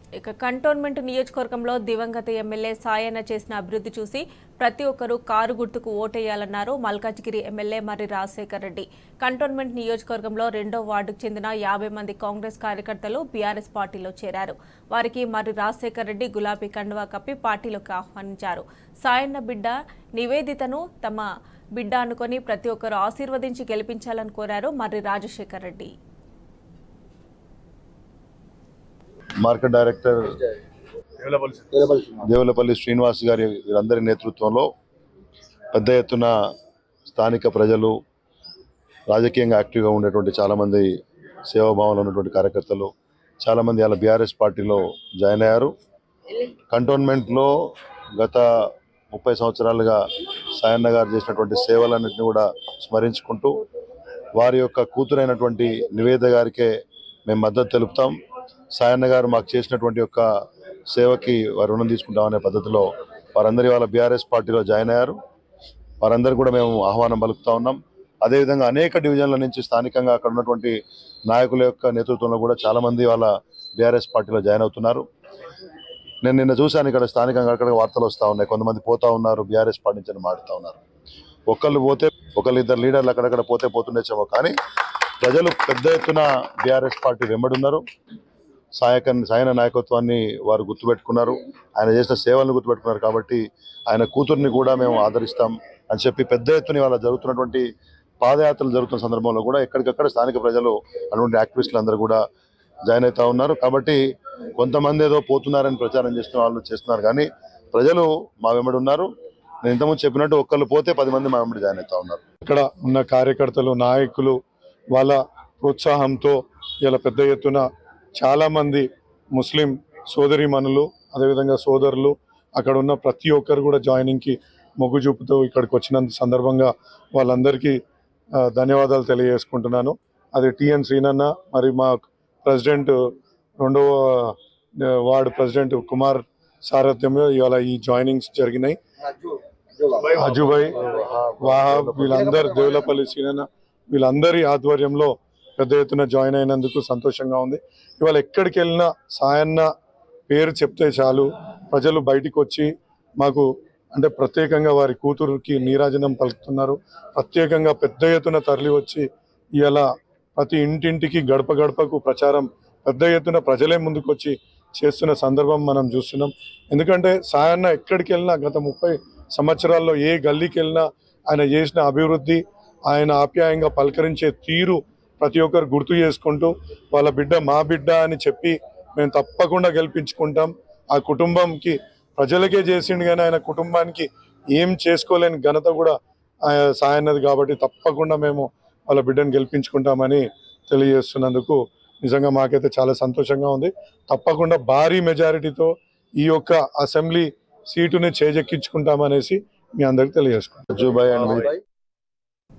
ఇక కంటోన్మెంట్ నియోజకవర్గంలో దివంగత ఎమ్మెల్యే సాయన్న చేసిన అభివృద్ధి చూసి ప్రతి ఒక్కరూ కారు గుర్తుకు ఓటేయాలన్నారు మల్కాజ్గిరి ఎమ్మెల్యే మర్రి రాజశేఖర్ రెడ్డి కంటోన్మెంట్ నియోజకవర్గంలో రెండో వార్డుకు చెందిన యాభై మంది కాంగ్రెస్ కార్యకర్తలు బీఆర్ఎస్ పార్టీలో చేరారు వారికి మర్రి రాజశేఖర్ రెడ్డి గులాబీ కండువా కప్పి పార్టీలోకి ఆహ్వానించారు సాయన్న బిడ్డ నివేదితను తమ బిడ్డ అనుకొని ప్రతి ఒక్కరూ ఆశీర్వదించి గెలిపించాలని కోరారు మర్రి రాజశేఖర్ రెడ్డి మార్కెట్ డైరెక్టర్ దేవులపల్లి శ్రీనివాస్ గారి వీరందరి నేతృత్వంలో పెద్ద ఎత్తున స్థానిక ప్రజలు రాజకీయంగా యాక్టివ్గా ఉండేటువంటి చాలామంది సేవాభావంలో ఉన్నటువంటి కార్యకర్తలు చాలామంది అలా బీఆర్ఎస్ పార్టీలో జాయిన్ అయ్యారు కంటోన్మెంట్లో గత ముప్పై సంవత్సరాలుగా సాయన్న గారు చేసినటువంటి సేవలన్నింటినీ కూడా స్మరించుకుంటూ వారి యొక్క కూతురైనటువంటి నివేద గారికే మేము మద్దతు తెలుపుతాం సాయన్న గారు మాకు చేసినటువంటి యొక్క సేవకి వారు రుణం తీసుకుంటామనే పద్ధతిలో వారందరి వాళ్ళ బీఆర్ఎస్ పార్టీలో జాయిన్ అయ్యారు వారందరూ కూడా మేము ఆహ్వానం పలుకుతా ఉన్నాం అదేవిధంగా అనేక డివిజన్ల నుంచి స్థానికంగా అక్కడ ఉన్నటువంటి నాయకుల యొక్క నేతృత్వంలో కూడా చాలామంది వాళ్ళ బీఆర్ఎస్ పార్టీలో జాయిన్ అవుతున్నారు నేను నిన్న చూశాను ఇక్కడ స్థానికంగా అక్కడ వార్తలు వస్తూ ఉన్నాయి కొంతమంది పోతా ఉన్నారు బీఆర్ఎస్ పార్టీ నుంచి అని మాడుతూ ఉన్నారు ఒకళ్ళు పోతే ఒకళ్ళు ఇద్దరు లీడర్లు అక్కడక్కడ పోతే పోతుండేమో కానీ ప్రజలు పెద్ద ఎత్తున బీఆర్ఎస్ పార్టీ వెంబడున్నారు సాయక సాయన నాయకత్వాన్ని వారు గుర్తుపెట్టుకున్నారు ఆయన చేసిన సేవలను గుర్తుపెట్టుకున్నారు కాబట్టి ఆయన కూతుర్ని కూడా మేము ఆదరిస్తాం అని చెప్పి పెద్ద ఎత్తున వాళ్ళ జరుగుతున్నటువంటి పాదయాత్రలు జరుగుతున్న సందర్భంలో కూడా ఎక్కడికక్కడ స్థానిక ప్రజలు అటువంటి యాక్టివిస్టులు అందరూ కూడా జాయిన్ అవుతా ఉన్నారు కాబట్టి కొంతమంది ఏదో పోతున్నారని ప్రచారం చేస్తున్న వాళ్ళు చేస్తున్నారు కానీ ప్రజలు మా వెంబడి ఉన్నారు నేను ఇంతకుముందు చెప్పినట్టు ఒక్కళ్ళు పోతే పది మంది మా వెంబడి జాయిన్ అవుతా ఉన్నారు ఇక్కడ ఉన్న కార్యకర్తలు నాయకులు వాళ్ళ ప్రోత్సాహంతో ఇలా పెద్ద ఎత్తున చాలామంది ముస్లిం సోదరిమణులు అదేవిధంగా సోదరులు అక్కడ ఉన్న ప్రతి ఒక్కరు కూడా జాయినింగ్కి మొగ్గు చూపుతూ ఇక్కడికి వచ్చినంత సందర్భంగా వాళ్ళందరికీ ఆ, ధన్యవాదాలు తెలియజేసుకుంటున్నాను అది టిఎన్ శ్రీనన్న మరి మా ప్రెసిడెంట్ రెండవ ఆ, వార్డు ప్రెసిడెంట్ కుమార్ సారథ్యంలో ఇవాళ ఈ జాయినింగ్స్ జరిగినాయి అజుబాయ్ వాహాబ్ వీళ్ళందరూ దేవులపల్లి సీనన్న వీళ్ళందరి ఆధ్వర్యంలో పెద్ద ఎత్తున జాయిన్ అయినందుకు సంతోషంగా ఉంది ఇవాళ ఎక్కడికి వెళ్ళినా సాయన్న పేరు చెప్తే చాలు ప్రజలు బయటికి వచ్చి మాకు అంటే ప్రత్యేకంగా వారి కూతురుకి నీరాజనం పలుకుతున్నారు ప్రత్యేకంగా పెద్ద ఎత్తున తరలి వచ్చి ఇలా ప్రతి ఇంటింటికి గడప గడపకు ప్రచారం పెద్ద ఎత్తున ప్రజలే ముందుకు వచ్చి చేస్తున్న సందర్భం మనం చూస్తున్నాం ఎందుకంటే సాయన్న ఎక్కడికి వెళ్ళినా గత ముప్పై సంవత్సరాల్లో ఏ గల్లీకి వెళ్ళినా ఆయన చేసిన అభివృద్ధి ఆయన ఆప్యాయంగా పలకరించే తీరు ప్రతి ఒక్కరు గుర్తు చేసుకుంటూ వాళ్ళ బిడ్డ మా బిడ్డ అని చెప్పి మేము తప్పకుండా గెలిపించుకుంటాం ఆ కుటుంబంకి ప్రజలకే చేసిండు కానీ ఆయన కుటుంబానికి ఏం చేసుకోలేని ఘనత కూడా ఆయన సాయన్నది కాబట్టి తప్పకుండా మేము వాళ్ళ బిడ్డను గెలిపించుకుంటామని తెలియజేస్తున్నందుకు నిజంగా మాకైతే చాలా సంతోషంగా ఉంది తప్పకుండా భారీ మెజారిటీతో ఈ యొక్క అసెంబ్లీ సీటుని చేజెక్కించుకుంటామనేసి మీ అందరికి తెలియజేసుకుంటాం అజుబాయ్ అండ్